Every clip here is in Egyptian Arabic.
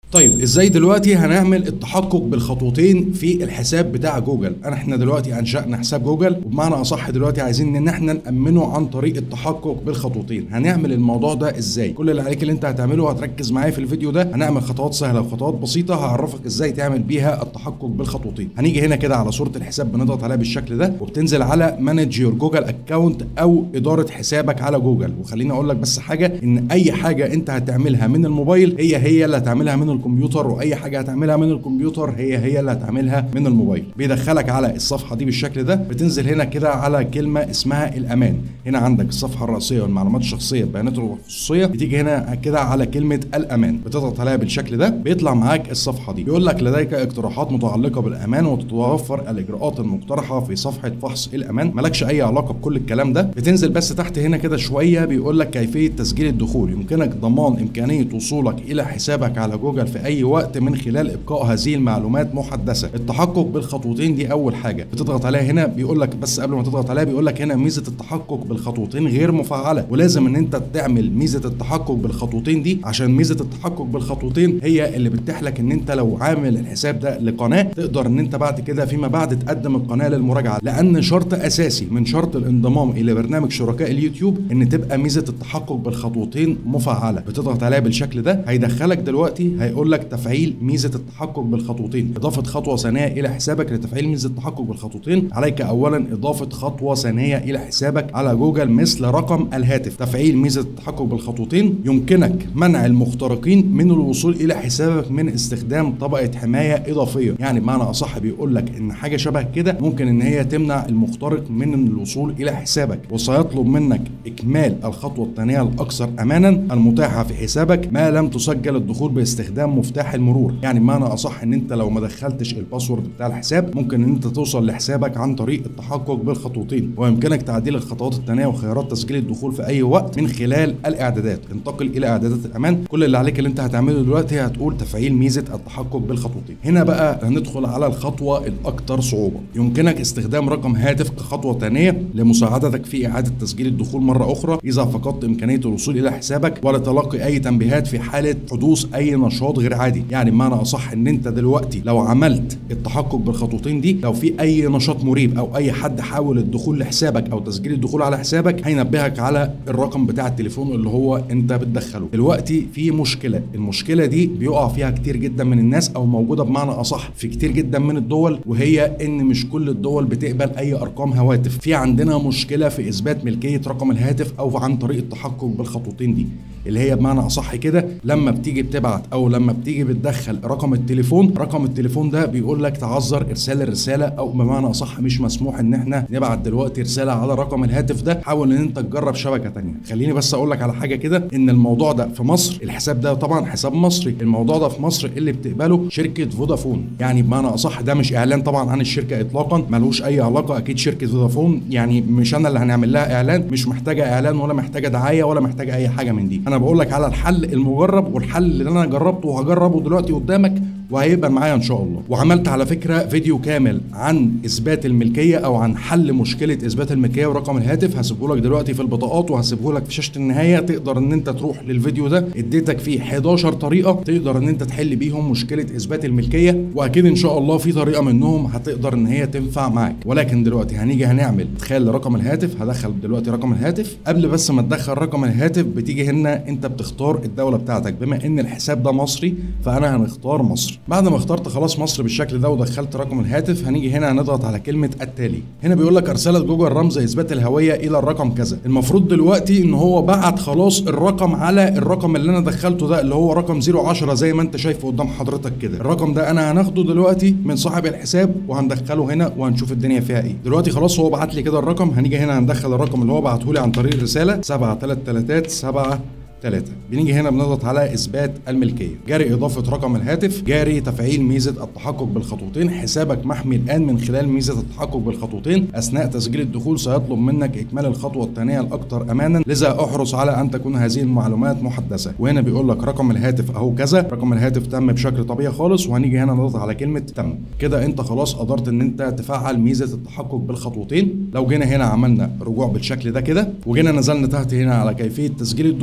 طيب ازاي دلوقتي هنعمل التحقق بالخطوتين في الحساب بتاع جوجل انا احنا دلوقتي انشأنا حساب جوجل وبمعنى اصح دلوقتي عايزين ان احنا نأمنه عن طريق التحقق بالخطوتين هنعمل الموضوع ده ازاي كل اللي عليك اللي انت هتعمله هتركز معايا في الفيديو ده هنعمل خطوات سهله وخطوات بسيطه هعرفك ازاي تعمل بيها التحقق بالخطوتين هنيجي هنا كده على صوره الحساب بنضغط عليها بالشكل ده وبتنزل على مانج يور جوجل اكونت او اداره حسابك على جوجل وخليني اقول لك بس حاجه ان اي حاجه انت هتعملها من الموبايل هي هي اللي هتعملها من الكمبيوتر واي حاجه هتعملها من الكمبيوتر هي هي اللي هتعملها من الموبايل بيدخلك على الصفحه دي بالشكل ده بتنزل هنا كده على كلمه اسمها الامان هنا عندك الصفحه الرئيسيه والمعلومات الشخصيه البيانات الخصوصيه بتيجي هنا كده على كلمه الامان بتضغط عليها بالشكل ده بيطلع معاك الصفحه دي بيقول لك لديك اقتراحات متعلقه بالامان وتتوفر الاجراءات المقترحه في صفحه فحص الامان مالكش اي علاقه بكل الكلام ده بتنزل بس تحت هنا كده شويه بيقول لك كيفيه تسجيل الدخول يمكنك ضمان امكانيه وصولك الى حسابك على جوجل في اي وقت من خلال ابقاء هذه المعلومات محدثه التحقق بالخطوتين دي اول حاجه بتضغط عليها هنا بيقول لك بس قبل ما تضغط عليها بيقول لك هنا ميزه التحقق بالخطوتين غير مفعله ولازم ان انت تعمل ميزه التحقق بالخطوتين دي عشان ميزه التحقق بالخطوتين هي اللي بتتيح لك ان انت لو عامل الحساب ده لقناه تقدر ان انت بعد كده فيما بعد تقدم القناه للمراجعه لان شرط اساسي من شرط الانضمام الى برنامج شركاء اليوتيوب ان تبقى ميزه التحقق بالخطوتين مفعله بتضغط عليها بالشكل ده هيدخلك دلوقتي هيقول لك تفعيل ميزه التحقق بالخطوتين اضافه خطوه ثانيه الى حسابك لتفعيل ميزه التحقق بالخطوتين عليك اولا اضافه خطوه ثانيه الى حسابك على جوجل مثل رقم الهاتف تفعيل ميزه التحقق بالخطوتين يمكنك منع المخترقين من الوصول الى حسابك من استخدام طبقه حمايه اضافيه يعني بمعنى اصح بيقول لك ان حاجه شبه كده ممكن ان هي تمنع المخترق من الوصول الى حسابك وسيطلب منك اكمال الخطوه الثانيه الاكثر امانا المتاحه في حسابك ما لم تسجل الدخول باستخدام مفتاح المرور يعني بمعنى اصح ان انت لو ما دخلتش الباسورد بتاع الحساب ممكن ان انت توصل لحسابك عن طريق التحقق بالخطوتين ويمكنك تعديل الخطوات الثانيه وخيارات تسجيل الدخول في اي وقت من خلال الاعدادات انتقل الى اعدادات الامان كل اللي عليك اللي انت هتعمله دلوقتي هتقول تفعيل ميزه التحقق بالخطوتين هنا بقى هندخل على الخطوه الاكثر صعوبه يمكنك استخدام رقم هاتف كخطوه ثانيه لمساعدتك في اعاده تسجيل الدخول مره اخرى اذا فقدت امكانيه الوصول الى حسابك ولتلقي اي تنبيهات في حاله حدوث اي نشاط غير عادي يعني بمعنى اصح ان انت دلوقتي لو عملت التحقق بالخطوتين دي لو في اي نشاط مريب او اي حد حاول الدخول لحسابك او تسجيل الدخول على حسابك هينبهك على الرقم بتاع التليفون اللي هو انت بتدخله دلوقتي في مشكله المشكله دي بيقع فيها كتير جدا من الناس او موجوده بمعنى اصح في كتير جدا من الدول وهي ان مش كل الدول بتقبل اي ارقام هواتف في عندنا مشكله في اثبات ملكيه رقم الهاتف او عن طريق التحقق بالخطوتين دي اللي هي بمعنى اصح كده لما بتيجي بتبعت او لما بتيجي بتدخل رقم التليفون رقم التليفون ده بيقول لك تعذر ارسال الرساله او بمعنى اصح مش مسموح ان احنا نبعت دلوقتي رساله على رقم الهاتف ده حاول ان انت تجرب شبكه تانية خليني بس اقول لك على حاجه كده ان الموضوع ده في مصر الحساب ده طبعا حساب مصري الموضوع ده في مصر اللي بتقبله شركه فودافون يعني بمعنى اصح ده مش اعلان طبعا عن الشركه اطلاقا ملوش اي علاقه اكيد شركه فودافون يعني مش انا اللي هنعمل لها اعلان مش محتاجه اعلان ولا محتاجه دعايه ولا محتاجه اي حاجه من دي انا بقول لك على الحل المجرب والحل اللي انا جربته وهجربه دلوقتي قدامك وهيبقى معايا ان شاء الله وعملت على فكره فيديو كامل عن اثبات الملكيه او عن حل مشكله اثبات الملكيه ورقم الهاتف هسيبه لك دلوقتي في البطاقات وهسيبه لك في شاشه النهايه تقدر ان انت تروح للفيديو ده اديتك فيه 11 طريقه تقدر ان انت تحل بيهم مشكله اثبات الملكيه واكيد ان شاء الله في طريقه منهم هتقدر ان هي تنفع معاك ولكن دلوقتي هنيجي هنعمل ادخال رقم الهاتف هدخل دلوقتي رقم الهاتف قبل بس ما تدخل رقم الهاتف بتيجي هنا انت بتختار الدوله بتاعتك بما ان الحساب ده مصري فانا هنختار مصر بعد ما اخترت خلاص مصر بالشكل ده ودخلت رقم الهاتف هنيجي هنا هنضغط على كلمه التالي هنا بيقول لك ارسلت جوجل رمز اثبات الهويه الى الرقم كذا المفروض دلوقتي ان هو بعت خلاص الرقم على الرقم اللي انا دخلته ده اللي هو رقم 010 زي ما انت شايفه قدام حضرتك كده الرقم ده انا هناخده دلوقتي من صاحب الحساب وهندخله هنا وهنشوف الدنيا فيها ايه دلوقتي خلاص هو بعت لي كده الرقم هنيجي هنا هندخل الرقم اللي هو بعته لي عن طريق الرساله 7 3 3 7 ثلاثة بنيجي هنا بنضغط على إثبات الملكية جاري إضافة رقم الهاتف جاري تفعيل ميزة التحقق بالخطوتين حسابك محمي الآن من خلال ميزة التحقق بالخطوتين أثناء تسجيل الدخول سيطلب منك إكمال الخطوة الثانية الأكثر أمانا لذا احرص على أن تكون هذه المعلومات محدثة وهنا بيقول لك رقم الهاتف أهو كذا رقم الهاتف تم بشكل طبيعي خالص وهنيجي هنا نضغط على كلمة تم كده أنت خلاص قدرت إن أنت تفعل ميزة التحقق بالخطوتين لو جينا هنا عملنا رجوع بالشكل ده كده وجينا نزلنا تحت هنا على كيفية تسجيل الدخول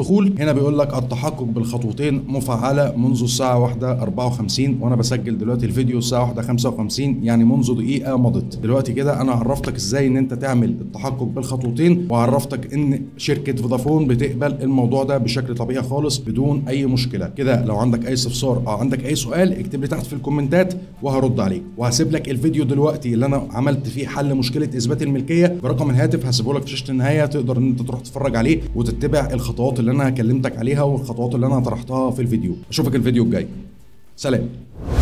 هنا بيقول لك التحقق بالخطوتين مفعله منذ الساعه 1 54 وانا بسجل دلوقتي الفيديو الساعه 1 55 يعني منذ دقيقه مضت دلوقتي كده انا عرفتك ازاي ان انت تعمل التحقق بالخطوتين وعرفتك ان شركه فودافون بتقبل الموضوع ده بشكل طبيعي خالص بدون اي مشكله كده لو عندك اي استفسار او عندك اي سؤال اكتب لي تحت في الكومنتات وهرد عليك وهسيب لك الفيديو دلوقتي اللي انا عملت فيه حل مشكله اثبات الملكيه برقم الهاتف هسيبه لك في شاشه النهايه تقدر ان انت تروح تتفرج عليه وتتبع الخطوات اللي انا كلمتك عليها والخطوات اللي انا طرحتها في الفيديو اشوفك الفيديو الجاي سلام